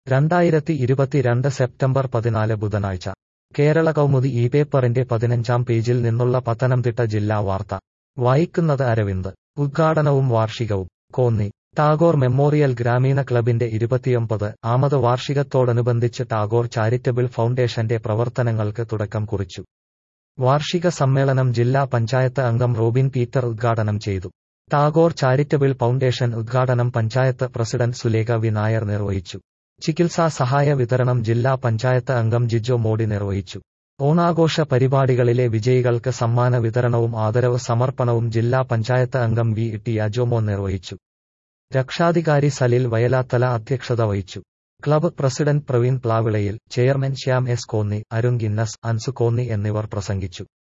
രണ്ടായിരത്തി ഇരുപത്തിരണ്ട് സെപ്റ്റംബർ പതിനാല് ബുധനാഴ്ച കേരള കൗമുദി ഈ പേപ്പറിന്റെ പതിനഞ്ചാം പേജിൽ നിന്നുള്ള പത്തനംതിട്ട ജില്ലാ വാർത്ത വായിക്കുന്നത് അരവിന്ദ് ഉദ്ഘാടനവും വാർഷികവും കോന്നി ടാഗോർ മെമ്മോറിയൽ ഗ്രാമീണ ക്ലബിന്റെ ഇരുപത്തിയൊമ്പത് ആമത് വാർഷികത്തോടനുബന്ധിച്ച് ടാഗോർ ചാരിറ്റബിൾ ഫൗണ്ടേഷന്റെ പ്രവർത്തനങ്ങൾക്ക് തുടക്കം കുറിച്ചു വാർഷിക സമ്മേളനം ജില്ലാ പഞ്ചായത്ത് അംഗം റോബിൻ പീറ്റർ ഉദ്ഘാടനം ചെയ്തു ടാഗോർ ചാരിറ്റബിൾ ഫൗണ്ടേഷൻ ഉദ്ഘാടനം പഞ്ചായത്ത് പ്രസിഡന്റ് സുലേഖ വി നായർ നിർവഹിച്ചു ചികിത്സാ സഹായ വിതരണം ജില്ലാ പഞ്ചായത്ത് അംഗം ജിജോ മോഡി നിർവഹിച്ചു ഓണാഘോഷ പരിപാടികളിലെ വിജയികൾക്ക് സമ്മാന വിതരണവും ആദരവ് സമർപ്പണവും ജില്ലാ പഞ്ചായത്ത് അംഗം വി ടി അജോമോൻ നിർവഹിച്ചു രക്ഷാധികാരി സലിൽ വയലാത്തല അധ്യക്ഷത വഹിച്ചു club president Praveen Plavilayil chairman Shyam S Konni Arun Guinness Ansu Konni എന്നിവർ പ്രസംഗിച്ചു